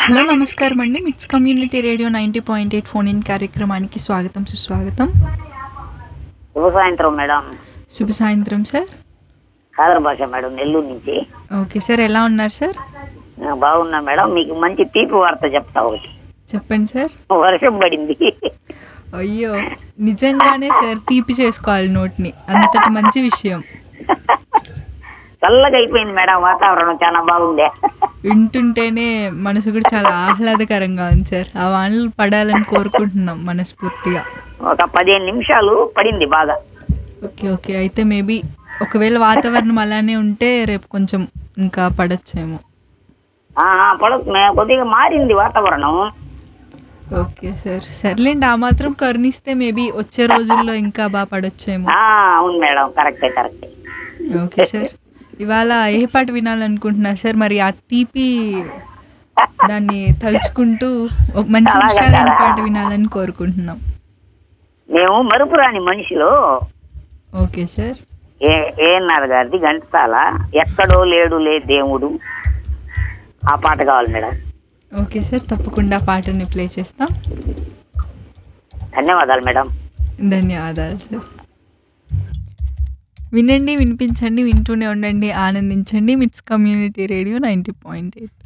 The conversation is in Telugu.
హలో నమస్కారం అండి MITS community radio ninety point eight phone in కార్యక్రమానికి స్వాగతం సుస్వాగతం శుభ సాయంత్రం మేడం శుభ సాయంత్రం సార్ ఖాదర్ భాష మేడం నెల్లూరు నుంచి ఓకే సార్ ఎలా ఉన్నారు సార్ ఆ, బాగున్నా మేడం మీకు మంచి తీపి వార్త చెప్తా ఒకటి చెప్పండి సార్ వర్షం పడింది అయ్యో నిజంగానే సార్ తీపి చేసుకోవాలి నోట్ని అంతటి మంచి విషయం చల్లగా అయిపోయింది మేడం వాతావరణం చాలా బాగుండే వింటుంటేనే మనసు కూడా చాలా ఆహ్లాదకరంగా ఉంది సార్ ఆ వానలు పడాలని కోరుకుంటున్నాం మనస్ఫూర్తిగా ఒక పదిహేను నిమిషాలు పడింది బాగా ఓకే ఓకే అయితే మేబీ ఒకవేళ వాతావరణం అలానే ఉంటే రేపు కొంచెం ఇంకా పడొచ్చేమో ఆ, ఆ, పడదు మే- కొద్దిగా మారింది వాతావరణం ఓకే సార్ సర్లేండి ఆ మాత్రం కరుణిస్తే మేబీ వచ్చే రోజుల్లో ఇంకా బాగా పడొచ్చేమో ఆ, అవును మేడం కరెక్టే కరెక్టే ఓకే సార్ ఇవాళ ఏ పాట వినాలనుకుంటున్నారు సార్ మరి ఆ తీపి దాన్ని తలుచుకుంటూ ఒక మంచి అలాగా, హుషారైన అలాగా. పాట వినాలని కోరుకుంటున్నాం మేము మరుపురాని మనిషిలో ఓకే సార్ ఏ ఏఎన్ఆర్ గారిది ఘంటసాల ఎక్కడో లేడు లే దేవుడు ఆ పాట కావాలి మేడం ఓకే సార్ తప్పకుండా ఆ పాటని ప్లే చేస్తాం ధన్యవాదాలు మేడం ధన్యవాదాలు సార్ వినండి వినిపించండి వింటూనే ఉండండి ఆనందించండి MITS community radio ninety point eight